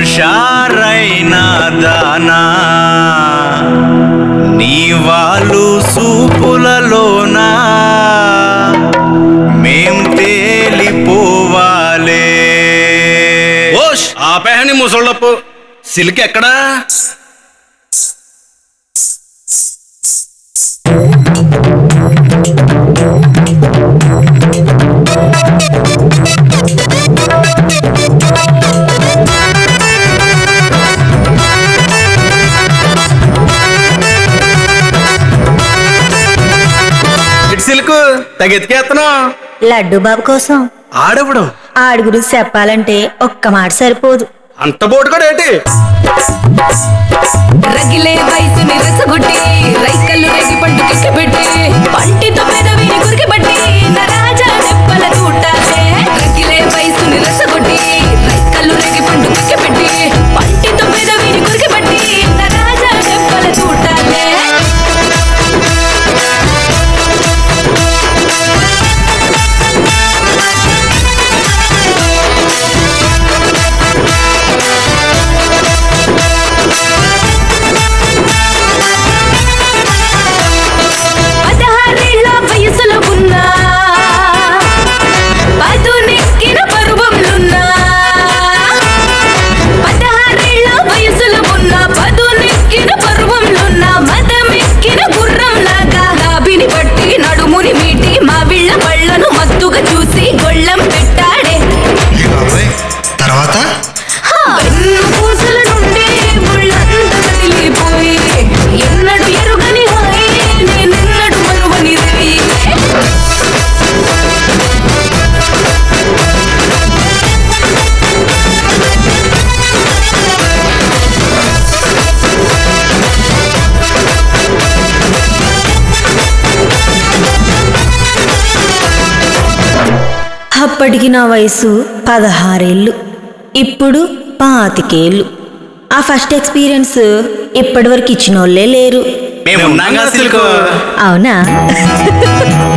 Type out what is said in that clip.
హుషారైన దానా నీ వాళ్ళు సూపులలోనా మేం తేలిపోవాలే ఓష్ ఆపేహని ముసళ్ళప్పు సిల్క్ ఎక్కడా ఇటు సిల్క్ తగెత్తికేస్తున్నావు లడ్డు బాబు కోసం ఆడెవడు ఆడి గురించి చెప్పాలంటే ఒక్క మాట సరిపోదు అంత బోటు కూడా ఏంటి రగిలే వయసుని రెచ్చగొట్టి రైకల్లు రేగి పండు పెట్టి పంటితో పెదవిని కురికిబట్టి నరాజా దెబ్బల చూటాలే రగిలే వయసుని రెచ్చగొట్టి రైకల్లు రేగి పండు పెట్టి పంటితో పెదవిని కురికిబట్టి నరాజా దెబ్బల చూటాలే పదహారేళ్ల వయసులో ఉన్నా పదునెక్కిన పరువంలున్నా పదహారేళ్ల వయసులో ఉన్నా పదునెక్కిన పరువంలున్నా మదమెక్కిన గుర్రంలాగా నాభిని పట్టి నడుముని మీటి మా విళ్ళ పళ్ళను మత్తుగా చూసి గొళ్ళెం పెట్టాడే తర్వాత వెన్ను పూసల నుండి ముళ్ళంతా కదిలిపోయి ఎన్నడు ఎరుగని హాయి నేనెన్నడు మరువని రేయి అప్పటికి నా వయసు పదహారేళ్ళు ఇప్పుడు పాతికేళ్ళు ఆ ఫస్ట్ ఎక్స్పీరియన్స్ ఇప్పటి వరకు ఇచ్చిన వాళ్ళే లేరు మేము ఉన్నాగా సిల్క్ అవునా